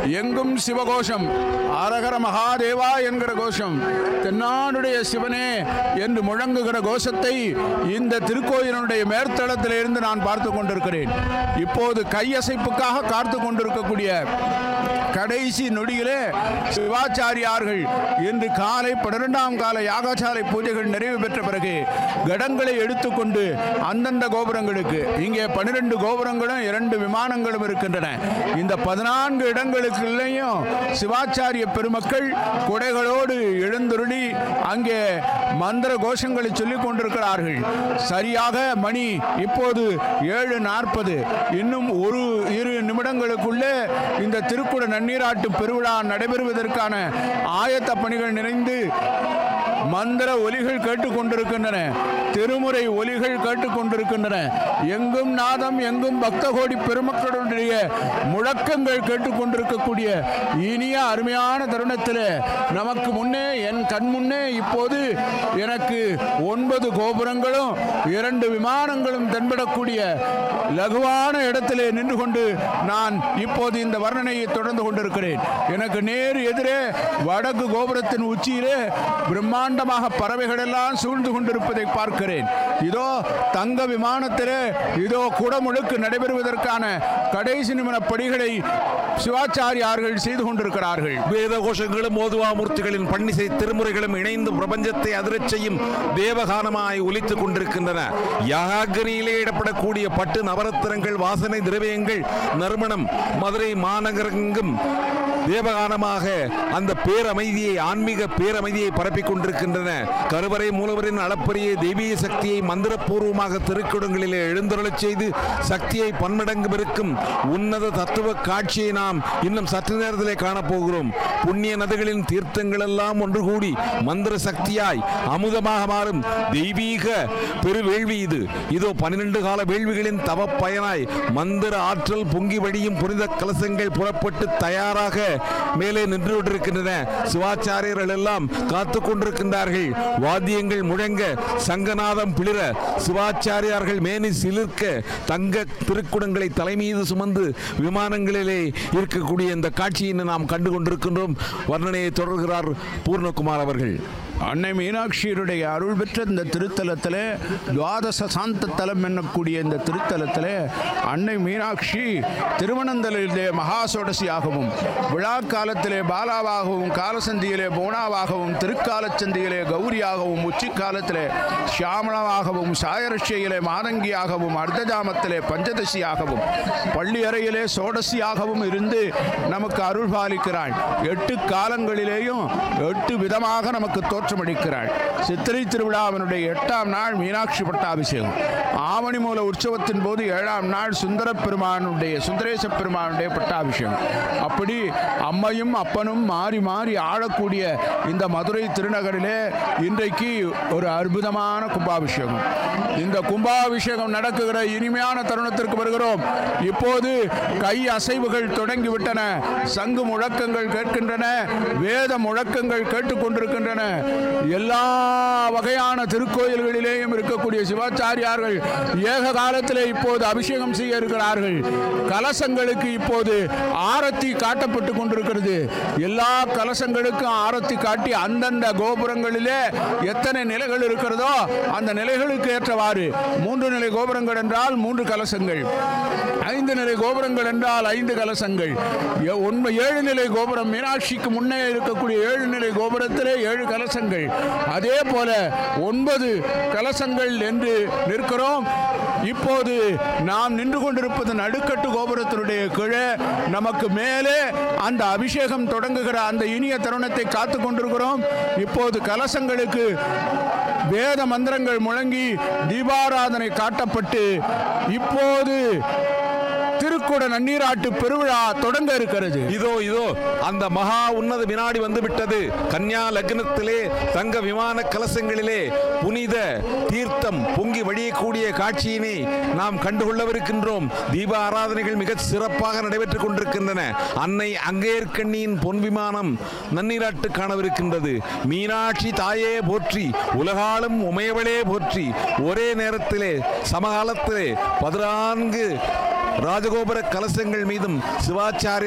எங்கும் சிவகோஷம் அரகர மகாதேவா என்கிற கோஷம் தென்னாடுடைய சிவனே என்று முழங்குகிற கோஷத்தை இந்த திருக்கோயிலுடைய மேற்தளத்திலிருந்து நான் பார்த்து கொண்டிருக்கிறேன் இப்போது கையசைப்புக்காக காத்து கொண்டிருக்கக்கூடிய கடைசி நொடியிலே சிவாச்சாரியார்கள் இன்று காலை பன்னிரெண்டாம் கால யாகசாலை பூஜைகள் நிறைவு பெற்ற பிறகு கடங்களை எடுத்துக்கொண்டு அந்தந்த கோபுரங்களுக்கு இங்கே பன்னிரெண்டு கோபுரங்களும் இரண்டு விமானங்களும் இருக்கின்றன இந்த பதினான்கு இடங்களுக்குள்ளேயும் சிவாச்சாரிய பெருமக்கள் குடைகளோடு எழுந்துருளி அங்கே மந்திர கோஷங்களை சொல்லிக் கொண்டிருக்கிறார்கள் சரியாக மணி இப்போது ஏழு நாற்பது இன்னும் ஒரு இரு நிமிடங்களுக்குள்ளே இந்த திருக்குட நன்னீராட்டு பெருவிழா நடைபெறுவதற்கான ஆயத்த பணிகள் நிறைந்து மந்திர ஒலிகள் கேட்டுக்கொண்டிருக்கின்றன திருமுறை ஒலிகள் கேட்டுக்கொண்டிருக்கின்றன எங்கும் நாதம் எங்கும் பக்த கோடி பெருமக்களுடைய முழக்கங்கள் கேட்டுக்கொண்டிருக்கக்கூடிய இனிய அருமையான தருணத்தில் நமக்கு முன்னே என் கண் முன்னே இப்போது எனக்கு ஒன்பது கோபுரங்களும் இரண்டு விமானங்களும் தென்படக்கூடிய லகுவான இடத்திலே நின்று கொண்டு நான் இப்போது இந்த வர்ணனையை தொடர்ந்து கொண்டிருக்கிறேன் எனக்கு நேர் எதிரே வடக்கு கோபுரத்தின் உச்சியிலே பிரம்மாண்டமாக பறவைகள் எல்லாம் சூழ்ந்து கொண்டிருப்பதை பார்க்கிறேன் இதோ தங்க விமானத்திலே இதோ குடமுழுக்கு நடைபெறுவதற்கான கடைசி நிமிட படிகளை சிவாச்சாரியார்கள் செய்து கொண்டிருக்கிறார்கள் வேத கோஷங்களும் ஓதுவாமூர்த்திகளின் பன்னிசை திருமுறைகளும் இணைந்து பிரபஞ்சத்தை அதிரச் செய்யும் தேவகானமாய் ஒலித்துக் கொண்டிருக்கின்றன யாகரியிலே இடப்படக்கூடிய பட்டு நவரத்தினங்கள் வாசனை திரவியங்கள் நறுமணம் மதுரை மாநகரெங்கும் தேவகானமாக அந்த பேரமைதியை ஆன்மீக பேரமைதியை பரப்பிக் கொண்டிருக்கின்றன கருவறை மூலவரின் அளப்பரிய தெய்வீக சக்தியை மந்திரபூர்வமாக திருக்குடங்களிலே எழுந்தருளச் செய்து சக்தியை பன்மடங்கு பெருக்கும் உன்னத தத்துவ காட்சியை நாம் இன்னும் சற்று நேரத்திலே காணப்போகிறோம் புண்ணிய நதிகளின் தீர்த்தங்கள் எல்லாம் ஒன்று கூடி மந்திர சக்தியாய் அமுதமாக மாறும் தெய்வீக பெருவேள்வி இது இதோ பன்னிரண்டு கால வேள்விகளின் தவ பயனாய் மந்திர ஆற்றல் பொங்கி வடியும் புனித கலசங்கள் புறப்பட்டு தயாராக மேலே நின்று கொண்டிருக்கின்றன சிவாச்சாரியர்கள் எல்லாம் காத்து கொண்டிருக்கின்றார்கள் வாத்தியங்கள் முழங்க சங்கநாதம் பிளிர சிவாச்சாரியார்கள் மேனி சிலிர்க்க தங்க திருக்குடங்களை தலைமீது சுமந்து விமானங்களிலே இருக்கக்கூடிய இந்த காட்சியினை நாம் கண்டு கொண்டிருக்கின்றோம் வர்ணனையை தொடர்கிறார் பூர்ணகுமார் அவர்கள் அன்னை மீனாட்சியருடைய அருள் பெற்ற இந்த திருத்தலத்தில் துவாதச சாந்த தலம் என்னக்கூடிய இந்த திருத்தலத்தில் அன்னை மீனாட்சி திருவனந்தலிலே மகாசோடசியாகவும் விழா காலத்திலே பாலாவாகவும் காலசந்தியிலே போனாவாகவும் திருக்காலச்சந்தியிலே கௌரியாகவும் உச்சிக்காலத்திலே சியாமளமாகவும் சாயரட்சியிலே மாதங்கியாகவும் அர்த்தஜாமத்திலே பஞ்சதசியாகவும் பள்ளி அறையிலே சோடசியாகவும் இருந்து நமக்கு அருள் பாலிக்கிறாள் எட்டு காலங்களிலேயும் எட்டு விதமாக நமக்கு தோற்றமளிக்கிறாள் சித்திரை திருவிழாவினுடைய எட்டாம் நாள் மீனாட்சி பட்டாபிஷேகம் ஆவணி மூல உற்சவத்தின் போது ஏழாம் நாள் சுந்தர பெருமானுடைய சுந்தரேச பெருமானுடைய பட்டாபிஷேகம் அப்படி அம்மையும் அப்பனும் மாறி மாறி ஆளக்கூடிய இந்த மதுரை திருநகரிலே இன்றைக்கு ஒரு அற்புதமான கும்பாபிஷேகம் இந்த கும்பாபிஷேகம் நடக்குகிற இனிமையான தருணத்திற்கு வருகிறோம் இப்போது கை அசைவுகள் தொடங்கிவிட்டன சங்கு முழக்கங்கள் கேட்கின்றன வேத முழக்கங்கள் கேட்டுக்கொண்டிருக்கின்றன எல்லா வகையான திருக்கோயில்களிலேயும் இருக்கக்கூடிய சிவாச்சாரியார்கள் ஏக காலத்திலே இப்போது அபிஷேகம் செய்ய இருக்கிறார்கள் கலசங்களுக்கு இப்போது ஆரத்தி காட்டப்பட்டு கொண்டிருக்கிறது எல்லா கலசங்களுக்கும் ஆரத்தி காட்டி அந்தந்த கோபுரங்களிலே எத்தனை நிலைகள் இருக்கிறதோ அந்த நிலைகளுக்கு ஏற்றவாறு மூன்று நிலை கோபுரங்கள் என்றால் மூன்று கலசங்கள் ஐந்து நிலை கோபுரங்கள் என்றால் ஐந்து கலசங்கள் எ- உண்மை ஏழு நிலை கோபுரம் மீனாட்சிக்கு முன்னே இருக்கக்கூடிய ஏழு நிலை கோபுரத்திலே ஏழு கலசங்கள் அதே போல ஒன்பது கலசங்கள் என்று நிற்கிறோம் இப்போது நாம் நின்று கொண்டிருப்பது நடுக்கட்டு கோபுரத்தினுடைய கீழே நமக்கு மேலே அந்த அபிஷேகம் தொடங்குகிற அந்த இனிய தருணத்தை காத்து கொண்டிருக்கிறோம் இப்போது கலசங்களுக்கு வேத மந்திரங்கள் முழங்கி தீபாராதனை காட்டப்பட்டு இப்போது திருக்குட நன்னீராட்டு பெருவிழா தொடங்க இருக்கிறது இதோ இதோ அந்த மகா உன்னத வினாடி வந்து விட்டது கன்யா லக்னத்திலே தங்க விமான கலசங்களிலே புனித தீர்த்தம் பொங்கி வழியக்கூடிய காட்சியினை நாம் கண்டுகொள்ளவிருக்கின்றோம் தீப ஆராதனைகள் மிக சிறப்பாக நடைபெற்றுக் கொண்டிருக்கின்றன அன்னை அங்கேற்கண்ணியின் பொன் விமானம் நன்னீராட்டு காணவிருக்கின்றது மீனாட்சி தாயே போற்றி உலகாலும் உமையவளே போற்றி ஒரே நேரத்திலே சமகாலத்திலே பதினான்கு ராஜகோபுர கலசங்கள் மீதும் சிவாச்சாரிய